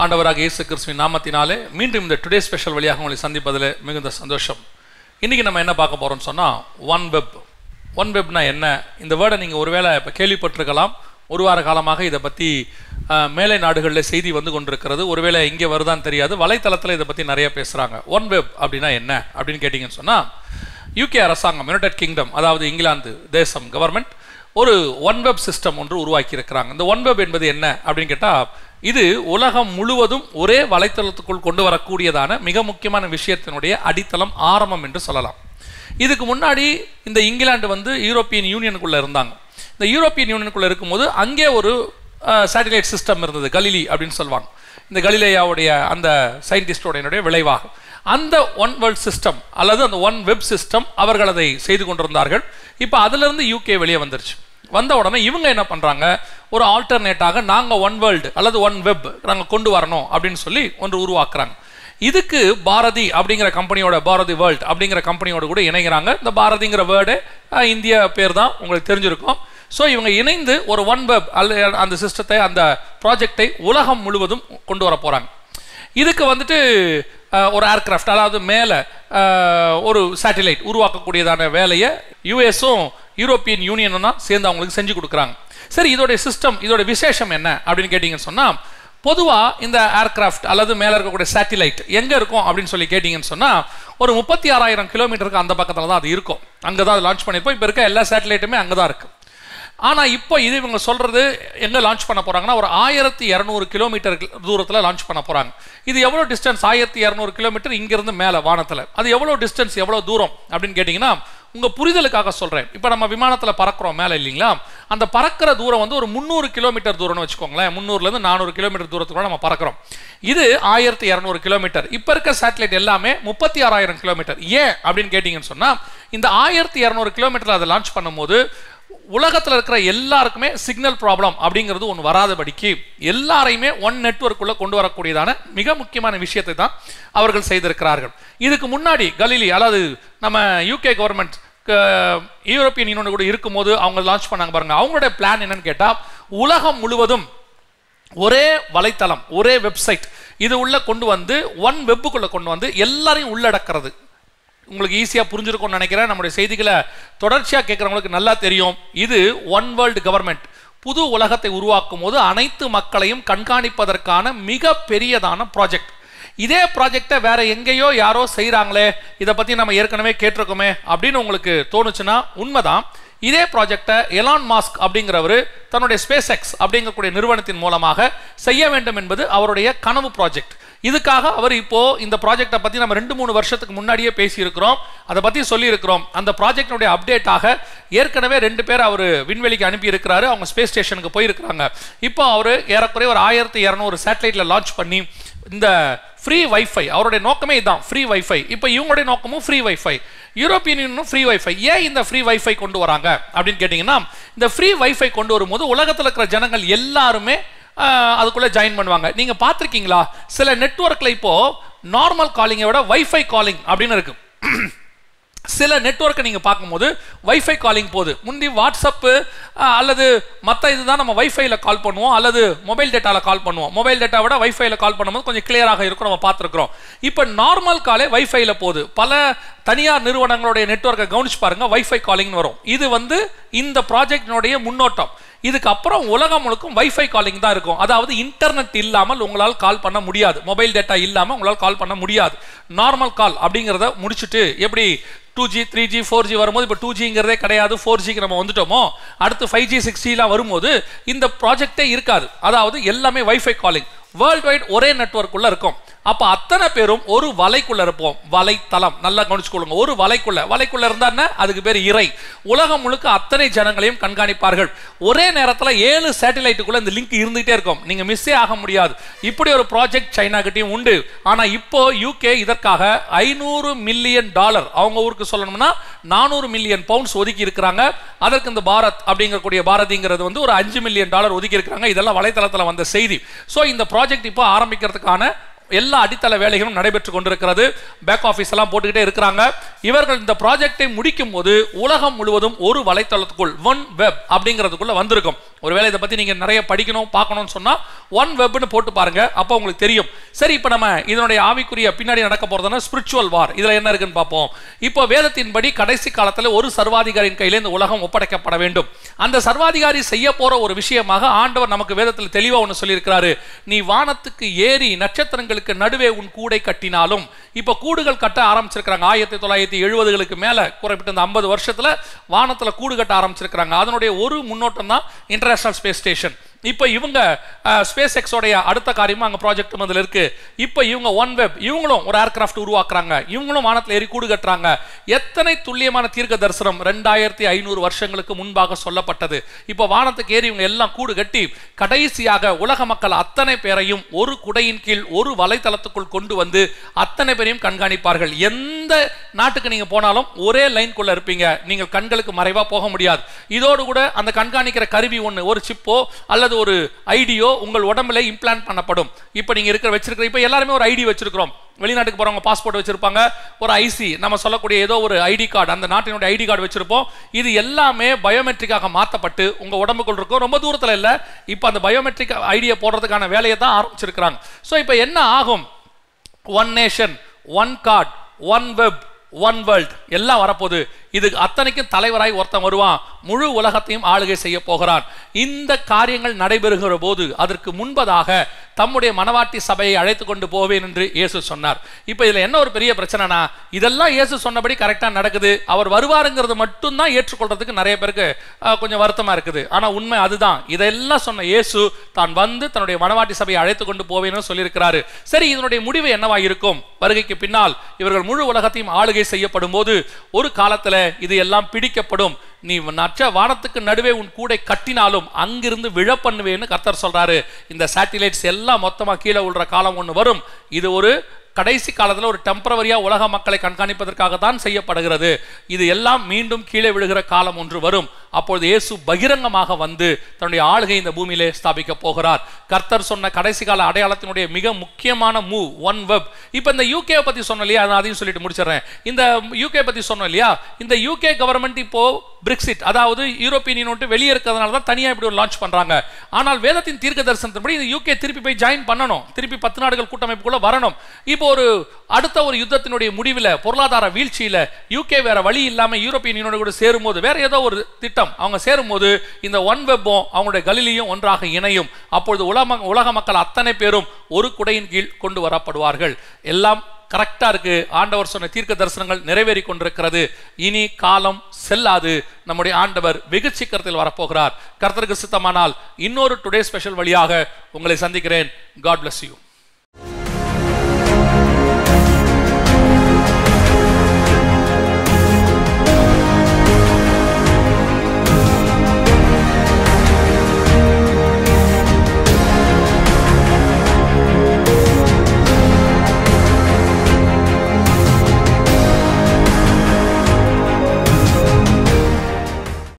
ஆண்டவராக இயேசு கிறிஸ்துவின் நாமத்தினாலே மீண்டும் இந்த டுடே ஸ்பெஷல் வழியாக உங்களை சந்திப்பதில் மிகுந்த சந்தோஷம் இன்றைக்கி நம்ம என்ன பார்க்க போகிறோம்னு சொன்னால் ஒன் வெப் ஒன் வெப்னா என்ன இந்த வேர்டை நீங்கள் ஒருவேளை இப்போ கேள்விப்பட்டிருக்கலாம் ஒரு வார காலமாக இதை பற்றி அஹ், மேலை நாடுகளில் செய்தி வந்து கொண்டிருக்கிறது ஒருவேளை இங்கே வருதான்னு தெரியாது வலைத்தளத்தில் இதை பற்றி நிறைய பேசுகிறாங்க ஒன் வெப் அப்படின்னா என்ன அப்படின்னு கேட்டிங்கன்னு சொன்னால் யூகே அரசாங்கம் யுனைடெட் கிங்டம் அதாவது இங்கிலாந்து தேசம் கவர்மெண்ட் ஒரு ஒன் வெப் சிஸ்டம் ஒன்று உருவாக்கி இருக்கிறாங்க இந்த ஒன் வெப் என்பது என்ன அப்படின்னு கேட்டால் இது உலகம் முழுவதும் ஒரே வலைத்தளத்துக்குள் கொண்டு வரக்கூடியதான மிக முக்கியமான விஷயத்தினுடைய அடித்தளம் ஆரம்பம் என்று சொல்லலாம் இதுக்கு முன்னாடி இந்த இங்கிலாந்து வந்து யூரோப்பியன் யூனியனுக்குள்ள இருந்தாங்க இந்த யூரோப்பியன் யூனியனுக்குள்ள இருக்கும்போது அங்கே ஒரு சேட்டலைட் சிஸ்டம் இருந்தது கலிலி அப்படின்னு சொல்லுவாங்க இந்த கலிலேயாவுடைய அந்த சயின்டிஸ்டோடைய விளைவாக அந்த ஒன் வேர்ல்ட் சிஸ்டம் அல்லது அந்த ஒன் வெப் சிஸ்டம் அவர்கள் அதை செய்து கொண்டிருந்தார்கள் இப்போ அதிலிருந்து யூகே வெளியே வந்துருச்சு வந்த உடனே இவங்க என்ன பண்றாங்க ஒரு ஆல்டர்னேட்டாக நாங்க ஒன் வேர்ல்டு அல்லது ஒன் வெப் நாங்க கொண்டு வரணும் அப்படின்னு சொல்லி ஒன்று உருவாக்குறாங்க இதுக்கு பாரதி அப்படிங்கிற கம்பெனியோட பாரதி வேர்ல்ட் அப்படிங்கிற கம்பெனியோட கூட இணைகிறாங்க இந்த பாரதிங்கிற வேர்டு இந்திய பேர் தான் உங்களுக்கு தெரிஞ்சிருக்கும் ஸோ இவங்க இணைந்து ஒரு ஒன் வெப் அல்ல அந்த சிஸ்டத்தை அந்த ப்ராஜெக்டை உலகம் முழுவதும் கொண்டு வர போறாங்க இதுக்கு வந்துட்டு அஹ், ஒரு ஏர்கிராஃப்ட் அதாவது மேலே ஒரு சேட்டிலைட் உருவாக்கக்கூடியதான வேலையை யூஎஸும் யூரோப்பியன் யூனியனும் தான் சேர்ந்து அவங்களுக்கு செஞ்சு கொடுக்குறாங்க சரி இதோடைய சிஸ்டம் இதோட விசேஷம் என்ன அப்படின்னு கேட்டிங்கன்னு சொன்னால் பொதுவாக இந்த ஏர்கிராஃப்ட் அல்லது மேலே இருக்கக்கூடிய சேட்டிலைட் எங்கே இருக்கும் அப்படின்னு சொல்லி கேட்டிங்கன்னு சொன்னால் ஒரு முப்பத்தி ஆறாயிரம் கிலோமீட்டருக்கு அந்த பக்கத்தில் தான் அது இருக்கும் அங்கே தான் அது லான்ச் பண்ணியிருப்போம் இப்போ இருக்க எல்லா சேட்டலைட்டுமே அங்கே தான் இருக்குது ஆனால் இப்போ இது இவங்க சொல்கிறது எங்கே லான்ச் பண்ண போகிறாங்கன்னா ஒரு ஆயிரத்தி இரநூறு கிலோமீட்டர் தூரத்தில் லான்ச் பண்ண போகிறாங்க இது எவ்வளோ டிஸ்டன்ஸ் ஆயிரத்தி இரநூறு கிலோமீட்டர் இங்கேருந்து மேலே வானத்தில் அது எவ்வளோ டிஸ்டன்ஸ் எவ்வளோ தூரம் அப்படின்னு கேட்டிங்கன்னா உங்கள் புரிதலுக்காக சொல்கிறேன் இப்போ நம்ம விமானத்தில் பறக்கிறோம் மேலே இல்லைங்களா அந்த பறக்கிற தூரம் வந்து ஒரு முந்நூறு கிலோமீட்டர் தூரம்னு வச்சுக்கோங்களேன் முந்நூறுலேருந்து நானூறு கிலோமீட்டர் தூரத்துக்குள்ள நம்ம பறக்கிறோம் இது ஆயிரத்தி இரநூறு கிலோமீட்டர் இப்போ இருக்க சேட்டலைட் எல்லாமே முப்பத்தி ஆறாயிரம் கிலோமீட்டர் ஏன் அப்படின்னு கேட்டிங்கன்னு சொன்னால் இந்த ஆயிரத்தி இரநூறு கிலோமீட்டர் அதை லான்ச் பண்ணும்போது உலகத்தில் இருக்கிற எல்லாருக்குமே சிக்னல் ப்ராப்ளம் அப்படிங்கிறது ஒன்று வராதபடிக்கு எல்லாரையுமே ஒன் நெட்வொர்க்குள்ளே கொண்டு வரக்கூடியதான மிக முக்கியமான விஷயத்தை தான் அவர்கள் செய்திருக்கிறார்கள் இதுக்கு முன்னாடி கலிலி அதாவது நம்ம யூகே கவர்மெண்ட் யூரோப்பியன் யூனியன் கூட இருக்கும்போது அவங்க லான்ச் பண்ணாங்க பாருங்க அவங்களுடைய பிளான் என்னன்னு கேட்டால் உலகம் முழுவதும் ஒரே வலைத்தளம் ஒரே வெப்சைட் இது உள்ள கொண்டு வந்து ஒன் வெப்புக்குள்ள கொண்டு வந்து எல்லாரையும் உள்ளடக்கிறது உங்களுக்கு ஈஸியாக புரிஞ்சிருக்கும்னு நினைக்கிறேன் நம்முடைய செய்திகளை தொடர்ச்சியாக கேட்குறவங்களுக்கு நல்லா தெரியும் இது ஒன் வேர்ல்டு கவர்மெண்ட் புது உலகத்தை உருவாக்கும் போது அனைத்து மக்களையும் கண்காணிப்பதற்கான மிக பெரியதான ப்ராஜெக்ட் இதே ப்ராஜெக்டை வேற எங்கேயோ யாரோ செய்கிறாங்களே இதை பற்றி நம்ம ஏற்கனவே கேட்டிருக்கோமே அப்படின்னு உங்களுக்கு தோணுச்சுன்னா உண்மைதான் இதே ப்ராஜெக்டை எலான் மாஸ்க் அப்படிங்கிறவர் தன்னுடைய ஸ்பேஸ் எக்ஸ் அப்படிங்கக்கூடிய நிறுவனத்தின் மூலமாக செய்ய வேண்டும் என்பது அவருடைய கனவு ப்ராஜெக்ட் இதுக்காக அவர் இப்போ இந்த ப்ராஜெக்டை பற்றி நம்ம ரெண்டு மூணு வருஷத்துக்கு முன்னாடியே பேசியிருக்கிறோம் அதை பற்றி சொல்லியிருக்கிறோம் அந்த ப்ராஜெக்டினுடைய அப்டேட்டாக ஏற்கனவே ரெண்டு பேர் அவர் விண்வெளிக்கு அனுப்பி இருக்கிறாரு அவங்க ஸ்பேஸ் ஸ்டேஷனுக்கு போயிருக்கிறாங்க இப்போ அவர் ஏறக்குறைய ஒரு ஆயிரத்தி இரநூறு சேட்டலைட்டில் லான்ச் பண்ணி இந்த ஃப்ரீ வைஃபை அவருடைய நோக்கமே இதுதான் ஃப்ரீ வைஃபை இப்போ இவங்களுடைய நோக்கமும் ஃப்ரீ வைஃபை யூரோப்பியன் யூனியனும் ஃப்ரீ வைஃபை ஏன் இந்த ஃப்ரீ வைஃபை கொண்டு வராங்க அப்படின்னு கேட்டிங்கன்னா இந்த ஃப்ரீ வைஃபை கொண்டு வரும்போது உலகத்தில் இருக்கிற ஜனங்கள் எல்லாருமே ஆஹ், அதுக்குள்ள ஜாயின் பண்ணுவாங்க நீங்க பார்த்துருக்கீங்களா சில நெட்வொர்க்ல இப்போ நார்மல் காலிங்கை விட வைஃபை காலிங் அப்படின்னு இருக்கு சில நெட்வொர்க்கை நீங்கள் பார்க்கும்போது வைஃபை காலிங் போகுது முந்தி வாட்ஸ்அப்பு அஹ், அல்லது மற்ற இதுதான் நம்ம வைஃபைல கால் பண்ணுவோம் அல்லது மொபைல் டேட்டாவில் கால் பண்ணுவோம் மொபைல் டேட்டா விட வைஃபைல கால் பண்ணும்போது கொஞ்சம் கிளியராக இருக்கும் நம்ம பார்த்துருக்குறோம் இப்போ நார்மல் காலே வைஃபைல போகுது பல தனியார் நிறுவனங்களுடைய நெட்வொர்க்கை கவனிச்சு பாருங்க வைஃபை காலிங்னு வரும் இது வந்து இந்த ப்ராஜெக்டினுடைய முன்னோட்டம் இதுக்கு அப்புறம் உலகம் முழுக்கும் வைஃபை காலிங் தான் இருக்கும் அதாவது இன்டர்நெட் இல்லாமல் உங்களால் கால் பண்ண முடியாது மொபைல் டேட்டா இல்லாமல் உங்களால் கால் பண்ண முடியாது நார்மல் கால் அப்படிங்கிறத முடிச்சுட்டு எப்படி two G three G four G வரும்போது இப்போ டூ ஜிங்கிறதே கிடையாது ஃபோர் ஜிக்கு நம்ம வந்துட்டோமோ அடுத்து ஃபைவ் ஜி சிக்ஸ் ஜிலாம் வரும்போது இந்த ப்ராஜெக்டே இருக்காது அதாவது எல்லாமே வைஃபை காலிங் வேர்ல்டு வைட் ஒரே நெட்வொர்க்குள்ள இருக்கும் அப்போ அத்தனை பேரும் ஒரு வலைக்குள்ள இருப்போம் வலைத்தளம் நல்லா கவனிச்சுக்கொள்ளுங்க ஒரு வலைக்குள்ள வலைக்குள்ள இருந்தா என்ன அதுக்கு பேர் இறை உலகம் முழுக்க அத்தனை ஜனங்களையும் கண்காணிப்பார்கள் ஒரே நேரத்தில் ஏழு சேட்டலைட்டுக்குள்ள இந்த லிங்க் இருந்துகிட்டே இருக்கும் நீங்க மிஸ்ஸே ஆக முடியாது இப்படி ஒரு ப்ராஜெக்ட் சைனா கிட்டயும் உண்டு ஆனா இப்போ யூகே இதற்காக ஐநூறு மில்லியன் டாலர் அவங்க ஊருக்கு சொல்லணும்னா நானூறு மில்லியன் பவுண்ட்ஸ் ஒதுக்கி இருக்கிறாங்க அதற்கு இந்த பாரத் அப்படிங்கக்கூடிய பாரதிங்கிறது வந்து ஒரு அஞ்சு மில்லியன் டாலர் ஒதுக்கி இருக்கிறாங்க இதெல்லாம் வலைத்தளத்தில் வந்த செய்தி ஸோ இந்த ப்ராஜெக்ட் இப்போ ஆரம்பிக்கிறதுக்கான எல்லா அடித்தள வேலைகளும் நடைபெற்று கொண்டிருக்கிறது பேக் ஆஃபீஸ் எல்லாம் போட்டுக்கிட்டே இருக்கிறாங்க இவர்கள் இந்த ப்ராஜெக்டை முடிக்கும் போது உலகம் முழுவதும் ஒரு வலைத்தளத்துக்குள் ஒன் வெப் அப்படிங்கிறதுக்குள்ள வந்திருக்கும் ஒருவேளை இதை பற்றி நீங்கள் நிறைய படிக்கணும் பார்க்கணும்னு சொன்னால் ஒன் வெப்னு போட்டு பாருங்க அப்போ உங்களுக்கு தெரியும் சரி இப்போ நம்ம இதனுடைய ஆவிக்குரிய பின்னாடி நடக்க போகிறதுனா ஸ்பிரிச்சுவல் வார் இதில் என்ன இருக்குன்னு பார்ப்போம் இப்போ வேதத்தின்படி கடைசி காலத்தில் ஒரு சர்வாதிகாரியின் கையில் இந்த உலகம் ஒப்படைக்கப்பட வேண்டும் அந்த சர்வாதிகாரி செய்ய போகிற ஒரு விஷயமாக ஆண்டவர் நமக்கு வேதத்தில் தெளிவாக ஒன்று சொல்லியிருக்கிறாரு நீ வானத்துக்கு ஏறி நட்சத்திரங்களுக்கு நடுவே உன் கூடை கட்டினாலும் இப்போ கூடுகள் கட்ட ஆரம்பிச்சிருக்கிறாங்க ஆயிரத்தி தொள்ளாயிரத்தி எழுபதுகளுக்கு மேலே குறிப்பிட்ட இந்த ஐம்பது வருஷத்தில் வானத்தில் கூடு கட்ட ஆரம்பிச்சிருக்கிறாங்க அதனுடைய ஒரு முன்னோட்டம் தான் இன்டர்நேஷனல் ஸ்பேஸ் ஸ்டேஷன் இப்போ இவங்க ஸ்பேஸ் எக்ஸோடைய அடுத்த காரியமும் அங்கே ப்ராஜெக்ட் அதில் இருக்கு இப்போ இவங்க ஒன் வெப் இவங்களும் ஒரு ஏர்கிராஃப்ட் உருவாக்குறாங்க இவங்களும் வானத்தில் ஏறி கூடு கட்டுறாங்க எத்தனை துல்லியமான தீர்க்க தரிசனம் ரெண்டாயிரத்தி ஐநூறு வருஷங்களுக்கு முன்பாக சொல்லப்பட்டது இப்போ வானத்துக்கு ஏறி இவங்க எல்லாம் கூடு கட்டி கடைசியாக உலக மக்கள் அத்தனை பேரையும் ஒரு குடையின் கீழ் ஒரு வலைத்தளத்துக்குள் கொண்டு வந்து அத்தனை பேரையும் கண்காணிப்பார்கள் எந்த நாட்டுக்கு நீங்க போனாலும் ஒரே லைன்குள்ள இருப்பீங்க நீங்கள் கண்களுக்கு மறைவா போக முடியாது இதோடு கூட அந்த கண்காணிக்கிற கருவி ஒன்று ஒரு சிப்போ அல்லது ஒரு ஐடியோ உங்கள் உடம்புல இம்ப்ளான்ட் பண்ணப்படும் இப்போ நீங்க இருக்கிற வச்சிருக்கிற இப்போ எல்லாருமே ஒரு ஐடி வச்சிருக்கிறோம் வெளிநாட்டுக்கு போறவங்க பாஸ்போர்ட் வச்சிருப்பாங்க ஒரு ஐசி நம்ம சொல்லக்கூடிய ஏதோ ஒரு ஐடி கார்டு அந்த நாட்டினுடைய ஐடி கார்டு வச்சிருப்போம் இது எல்லாமே பயோமெட்ரிக்காக மாற்றப்பட்டு உங்க உடம்புக்குள் இருக்கும் ரொம்ப தூரத்தில் இல்லை இப்போ அந்த பயோமெட்ரிக் ஐடியை போடுறதுக்கான வேலையை தான் ஆரம்பிச்சிருக்கிறாங்க ஸோ இப்போ என்ன ஆகும் one nation one card one web one world எல்லாம் வரப்போகுது இது அத்தனைக்கும் தலைவராய் ஒருத்தன் வருவான் முழு உலகத்தையும் ஆளுகை செய்ய போகிறான் இந்த காரியங்கள் நடைபெறுகிற போது அதற்கு முன்பதாக தம்முடைய மனவாட்டி சபையை அழைத்து கொண்டு போவேன் என்று இயேசு சொன்னார் இப்போ இதில் என்ன ஒரு பெரிய பிரச்சனைனா இதெல்லாம் இயேசு சொன்னபடி கரெக்டாக நடக்குது அவர் வருவாருங்கிறது மட்டும்தான் ஏற்றுக்கொள்றதுக்கு நிறைய பேருக்கு அஹ், கொஞ்சம் வருத்தமாக இருக்குது ஆனால் உண்மை அதுதான் இதெல்லாம் சொன்ன இயேசு தான் வந்து தன்னுடைய மனவாட்டி சபையை அழைத்து கொண்டு போவேன்னு சொல்லியிருக்கிறாரு சரி இதனுடைய முடிவு என்னவா இருக்கும் வருகைக்கு பின்னால் இவர்கள் முழு உலகத்தையும் ஆளுகை செய்யப்படும் போது ஒரு காலத்துல இது எல்லாம் பிடிக்கப்படும் நீ நற்ற வானத்துக்கு நடுவே உன் கூடை கட்டினாலும் அங்கிருந்து விழ பண்ணுவேன்னு கர்த்தர் சொல்றாரு இந்த சேட்டிலைட்ஸ் எல்லாம் மொத்தமா கீழே விழுற காலம் ஒன்று வரும் இது ஒரு கடைசி காலத்தில் ஒரு டெம்பரவரியா உலக மக்களை கண்காணிப்பதற்காக தான் செய்யப்படுகிறது இது எல்லாம் மீண்டும் கீழே விழுகிற காலம் ஒன்று வரும் அப்பொழுது இயேசு பகிரங்கமாக வந்து தன்னுடைய ஆளுகை இந்த பூமியிலே ஸ்தாபிக்க போகிறார் கர்த்தர் சொன்ன கடைசி கால அடையாளத்தினுடைய மிக முக்கியமான மூவ் ஒன் வெப் இப்போ இந்த யூகே பத்தி சொன்னோம் இல்லையா நான் அதையும் சொல்லிட்டு முடிச்சிடுறேன் இந்த யூகே பத்தி சொன்னோம் இல்லையா இந்த யூகே கவர்மெண்ட் இப்போ பிரிக்சிட் அதாவது யூரோப்பியன் யூனியன் விட்டு வெளியே இருக்கிறதுனால தான் தனியாக இப்படி ஒரு லான்ச் பண்றாங்க ஆனால் வேதத்தின் தீர்க்க தரிசனத்தின்படி இந்த யூகே திருப்பி போய் ஜாயின் பண்ணணும் திருப்பி பத்து நாடுகள் கூட்டமைப்புக்குள்ள வரணும் இப்போ ஒரு அடுத்த ஒரு யுத்தத்தினுடைய முடிவில் பொருளாதார வீழ்ச்சியில யூகே வேற வழி இல்லாம யூரோப்பியன் யூனியன் கூட சேரும்போது வேற ஏதோ ஒரு திட்டம் அவங்க சேரும்போது இந்த ஒன் வெப்பும் அவங்களுடைய கலிலியும் ஒன்றாக இணையும் அப்பொழுது உலக உலக மக்கள் அத்தனை பேரும் ஒரு குடையின் கீழ் கொண்டு வரப்படுவார்கள் எல்லாம் கரெக்டா இருக்கு ஆண்டவர் சொன்ன தீர்க்க தரிசனங்கள் நிறைவேறி கொண்டிருக்கிறது இனி காலம் செல்லாது நம்முடைய ஆண்டவர் வெகு சீக்கிரத்தில் வரப்போகிறார் கர்த்தருக்கு சித்தமானால் இன்னொரு டுடே ஸ்பெஷல் வழியாக உங்களை சந்திக்கிறேன் காட் bless யூ